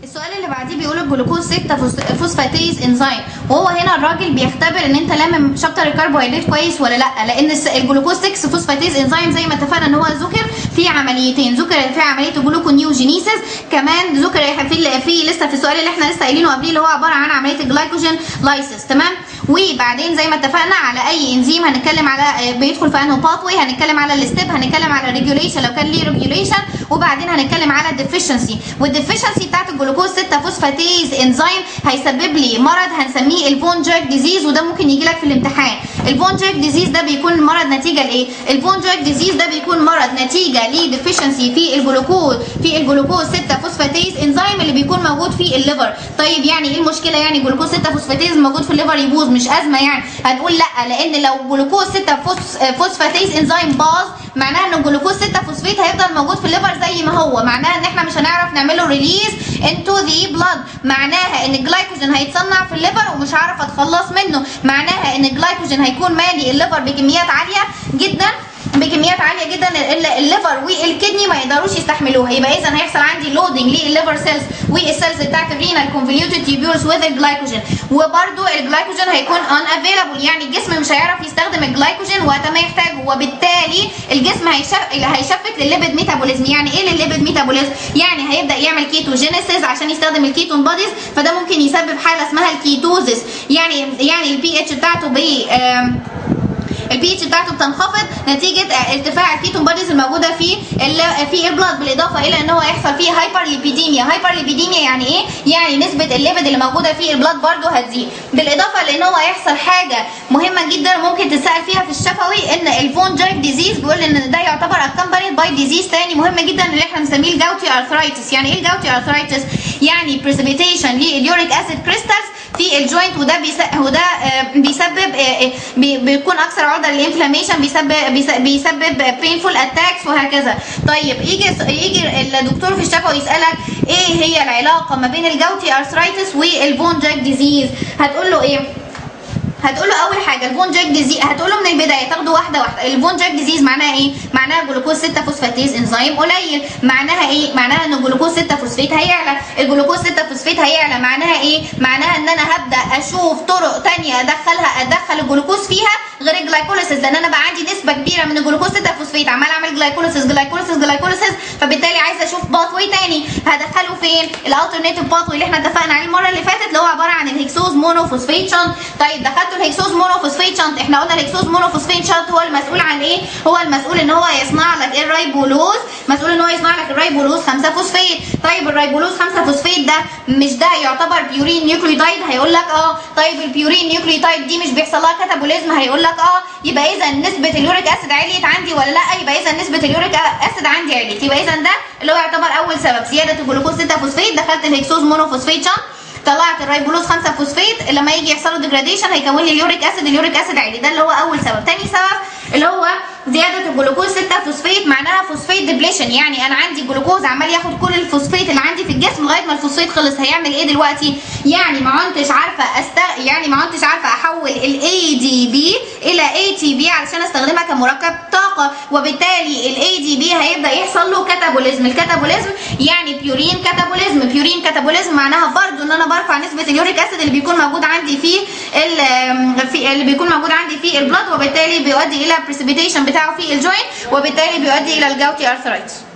السؤال اللي بعديه بيقول الجلوكوز 6 فوس- فوسفاتيز انزيم وهو هنا الراجل بيختبر ان انت لامم شابتر الكربوهيدرات كويس ولا لا لان الس- الجلوكوز 6 فوسفاتيز انزيم زي ما اتفقنا ان هو ذكر في عمليتين ذكر في عمليه الجلوكونيوجينيسيس كمان ذكر في ال- في لسه في السؤال اللي احنا لسه قايلينه قبليه اللي هو عباره عن عمليه الجلايكوجين لايسيس تمام وبعدين زي ما اتفقنا على اي انزيم هنتكلم على آه، بيدخل في انه باثوي هنتكلم على الستيب هنتكلم على ريجوليشن لو كان ليه ريجوليشن وبعدين هنتكلم على الديفيشنسي والديفيشنسي بتاعت الجلوكوز 6 فوسفاتيز انزيم هيسبب لي مرض هنسميه الفون جيرك ديزيز وده ممكن يجي لك في الامتحان الفون جيرك ديزيز ده بيكون مرض نتيجه لايه الفون جيرك ديزيز ده بيكون مرض نتيجه لديفيشنسي في الجلوكوز في الجلوكوز 6 فوسفاتيز انزيم اللي بيكون موجود في الليفر طيب يعني ايه المشكله يعني جلوكوز 6 فوسفاتيز موجود في الليفر يبوظ مش ازمه يعني هنقول لا لان لو جلوكوز 6 فوس فوسفاتيز انزيم باظ معناها ان الجلوكوز 6 فوسفات هيفضل موجود في الليفر زي ما هو معناها ان احنا مش هنعرف نعمله ريليز انتو ذا بلاد معناها ان الجلايكوجين هيتصنع في الليفر ومش هعرف اتخلص منه معناها ان الجلايكوجين هيكون مالي الليفر بكميات عاليه جدا بكميات عاليه جدا ال- الليفر والكدني ما يقدروش يستحملوها يبقى اذا هيحصل عندي لودنج للليفر سيلز والسيلز بتاعت الرينال كونفوليوتد تيبيولز وذ الجلايكوجين وبرده الجلايكوجين هيكون ان افيلابل يعني الجسم مش هيعرف يستخدم الجلايكوجين وقت ما يحتاجه وبالتالي الجسم هيشف... هيشفت للليبيد ميتابوليزم يعني ايه للليبيد ميتابوليزم يعني هيبدا يعمل كيتوجينيسيس عشان يستخدم الكيتون بوديز فده ممكن يسبب حاله اسمها الكيتوزيس يعني يعني البي اتش بتاعته ب آم، البي اتش بتاعته بتنخفض نتيجه ارتفاع الكيتون بوديز الموجوده في ال- في البلاد بالاضافه الى ان هو يحصل فيه هايبر ليبيديميا هايبر ليبيديميا يعني ايه يعني نسبه الليبيد اللي موجوده في البلاد برضو هتزيد بالاضافه لان هو هيحصل حاجه مهمه جدا ممكن تسال فيها في الشفوي ان الفون جيرك ديزيز بيقول ان ده يعتبر اكمبانيد باي ديزيز تاني مهم جدا اللي احنا بنسميه الجاوتي ارثرايتس يعني ايه الجاوتي ارثرايتس يعني بريسبيتيشن لليوريك اسيد كريستالز في الجوينت وده بيس... وده آه، بيسبب آه، آه، بي- بيكون اكثر عرضه للانفلاميشن بيسبب بيس- بيسبب بينفول اتاكس وهكذا طيب يجي يجي الدكتور في الشفا ويسالك ايه هي العلاقه ما بين الجوتي ارثرايتس والبون جاك ديزيز هتقول له ايه هتقول له اول حاجه الفون جاك ديزيز هتقول له من البدايه تاخده واحده واحده الفون جاك ديزيز معناها ايه معناها جلوكوز 6 فوسفاتيز انزيم قليل معناها ايه معناها ان الجلوكوز 6 فوسفات هيعلى الجلوكوز 6 فوسفات هيعلى معناها ايه معناها ان انا هبدا اشوف طرق تانية ادخلها ادخل الجلوكوز فيها غير الجلايكوليسيس لان انا بقى عندي نسبه كبيره من الجلوكوز 6 فوسفات عمال اعمل جلايكوليسيس جلايكوليسيس جلايكوليسيس فبالتالي عايزه اشوف باثوي تاني هدخله فين الالترناتيف باثوي اللي احنا اتفقنا عليه المره اللي فاتت اللي هو عباره عن الهكسوز مونوفوسفات شنط طيب دخلته الهكسوز مونوفوسفات شنط احنا قلنا الهكسوز مونوفوسفات شنط هو المسؤول عن ايه هو المسؤول ان هو يصنع لك ايه الرايبولوز مسؤول ان هو يصنع لك الرايبولوز 5 فوسفات طيب الرايبولوز 5 فوسفات ده مش ده يعتبر بيورين نيوكليوتايد هيقول لك اه طيب البيورين نيوكليوتايد دي مش بيحصل لها كاتابوليزم هيقول لك اه يبقى اذا نسبه اليوريك اسيد عليت عندي ولا لا يبقى اذا نسبه اليوريك اسيد عندي عليت يبقى اذا ده اللي هو يعتبر اول سبب زياده الجلوكوز 6 فوسفات دخلت الهكسوز مونوفوسفات شنط طلعت الرايبولوز 5 فوسفات لما يجي يحصل له ديجراديشن هيكون لي اليوريك اسيد اليوريك اسيد عالي ده اللي هو اول سبب تاني سبب اللي هو زياده الجلوكوز 6 فوسفات معناها فوسفات ديبليشن يعني انا عندي جلوكوز عمال ياخد كل الفوسفات اللي عندي في الجسم لغايه ما الفوسفات خلص هيعمل ايه دلوقتي يعني ما عدتش عارفه أست... يعني ما عدتش عارفه احول الاي دي بي الى اي تي بي علشان استخدمها كمركب طاقه وبالتالي الاي دي بي هيبدا يحصل له كاتابوليزم الكاتابوليزم يعني بيورين كاتابوليزم بيورين كاتابوليزم معناها برضو ان انا برفع نسبه اليوريك اسيد اللي بيكون موجود عندي في ال- في اللي بيكون موجود عندي في البلاد وبالتالي بيؤدي الى بريسبيتيشن بتاعه في الجوينت وبالتالي بيؤدي الى الجاوتي ارثرايتس